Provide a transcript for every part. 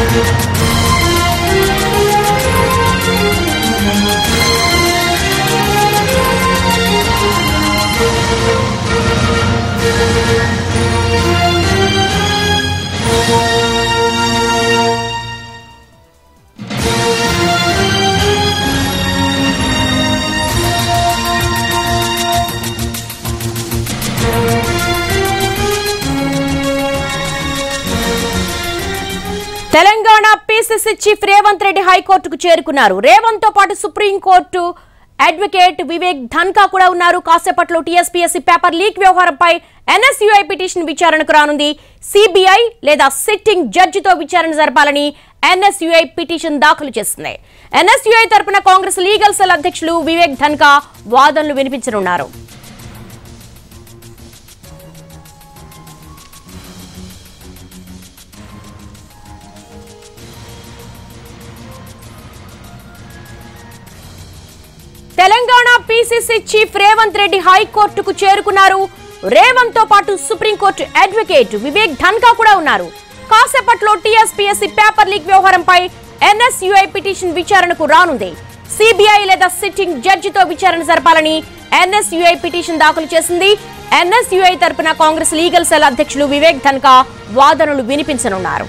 Telangana PCC chief Revanth Reddy హైకోర్టుకు చేరుకున్నారు రేవంత్ తో పాటు సుప్రీంకోర్టు అడ్వకేట్ వివేక్ ధన్కా కూడా ఉన్నారు కాసేపట్లో టీఎస్పీఎస్సీ పేపర్ లీక్ వ్యవహారంపై ఎన్ఎస్యుఐ పిటిషన్ విచారణకు రానుంది సిబిఐ లేదా సిట్టింగ్ జడ్జితో విచారణ జరపాలని ఎన్ఎస్యుఐ పిటిషన్ దాఖలు చేస్తుంది ఎన్ఎస్యుఐ తరపున కాంగ్రెస్ లీగల్ సెల్ అధ్యక్షులు వివేక్ ధన్కా వాదనలు వినిపించనున్నారు తెలంగాణ పీసీసీ చీఫ్ రేవంత్ రెడ్డి హైకోర్టుకు చేరుకున్నారు రేవంత్ తో పాటు సుప్రీంకోర్టు అడ్వకేట్ వివేక్ ధన్కా కూడా ఉన్నారు కాసేపట్లో టీఎస్పీఎస్సీ పేపర్ లీక్ వ్యవహారంపై ఎన్ఎస్యుఐ పిటిషన్ విచారణకు రానుంది సిబిఐ లేదా సిట్టింగ్ జడ్జితో విచారణ జరపాలని ఎన్ఎస్యుఐ పిటిషన్ దాఖలు చేసింది ఎన్ఎస్యుఐ తరపున కాంగ్రెస్ లీగల్ సెల్ అధ్యక్షులు వివేక్ ధన్కా వాదనలు వినిపించనున్నారు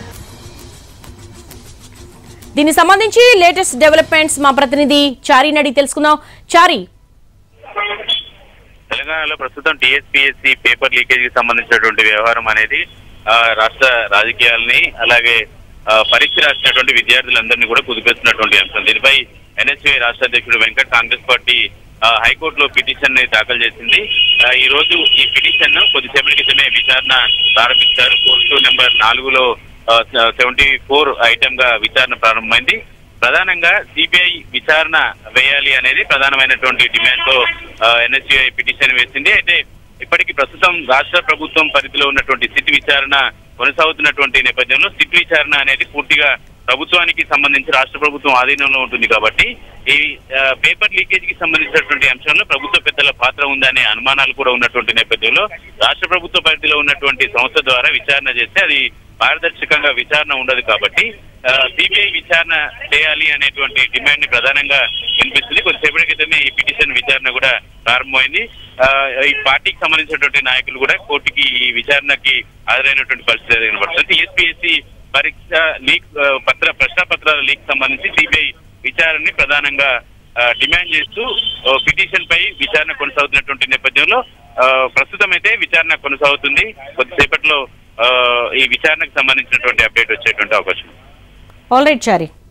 దీనికి సంబంధించి లేటెస్ట్ డెవలప్మెంట్స్ మా ప్రతినిధి చారీ నడి తెలుసుకుందాం చారీ తెలంగాణలో ప్రస్తుతం టీఎస్పీఎస్సీ పేపర్ లీకేజ్ కి సంబంధించినటువంటి వ్యవహారం అనేది ఆ, రాష్ట్ర రాజకీయాల్ని అలాగే ఆ, పరీక్ష రాసినటువంటి విద్యార్థులందరినీ కూడా కుదిపేస్తున్నటువంటి అంశం దీనిపై ఎన్ఎస్యుఐ రాష్ట్ర అధ్యక్షుడు వెంకట్ కాంగ్రెస్ పార్టీ ఆ, హైకోర్టులో పిటిషన్ ని దాఖలు చేసింది ఆ, ఈ రోజు ఈ పిటిషన్ కొద్దిసేపటి క్రితమే విచారణ ప్రారంభించారు కోర్టు నెంబర్ నాలుగులో సెవెంటీ ఫోర్ ఐటమ్ గా విచారణ ప్రారంభమైంది ప్రధానంగా సిబిఐ విచారణ వేయాలి అనేది ప్రధానమైనటువంటి డిమాండ్ తో ఎన్ఎస్యుఐ పిటిషన్ వేసింది అయితే ఇప్పటికి ప్రస్తుతం రాష్ట్ర ప్రభుత్వం పరిధిలో ఉన్నటువంటి సిట్ విచారణ కొనసాగుతున్నటువంటి నేపథ్యంలో సిట్ విచారణ అనేది పూర్తిగా ప్రభుత్వానికి సంబంధించి రాష్ట్ర ప్రభుత్వం ఆధీనంలో ఉంటుంది కాబట్టి ఈ ఆ, పేపర్ లీకేజ్ కి సంబంధించినటువంటి అంశంలో ప్రభుత్వ పెద్దల పాత్ర ఉందనే అనుమానాలు కూడా ఉన్నటువంటి నేపథ్యంలో రాష్ట్ర ప్రభుత్వ పరిధిలో ఉన్నటువంటి సంస్థ ద్వారా విచారణ చేస్తే అది పారదర్శకంగా విచారణ ఉండదు కాబట్టి సిబిఐ విచారణ చేయాలి అనేటువంటి డిమాండ్ ని ప్రధానంగా వినిపిస్తుంది కొద్దిసేపటి క్రితమే ఈ పిటిషన్ విచారణ కూడా ప్రారంభమైంది ఆ, ఈ పార్టీకి సంబంధించినటువంటి నాయకులు కూడా కోర్టుకి ఈ విచారణకి హాజరైనటువంటి పరిస్థితి కనబడుతుంది టీఎస్పీఎస్సీ పరీక్ష లీక్ ఆ, పత్ర ప్రశ్న పత్రాల లీక్ సంబంధించి సిబిఐ విచారణని ప్రధానంగా ఆ, డిమాండ్ చేస్తూ ఓ, పిటిషన్ పై విచారణ కొనసాగుతున్నటువంటి నేపథ్యంలో ఆ, ప్రస్తుతం అయితే విచారణ కొనసాగుతుంది కొద్దిసేపట్లో ఆ, ఈ విచారణకు సంబంధించినటువంటి అప్డేట్ వచ్చేటువంటి అవకాశం ఉంది. ఆల్ రైట్ చారీ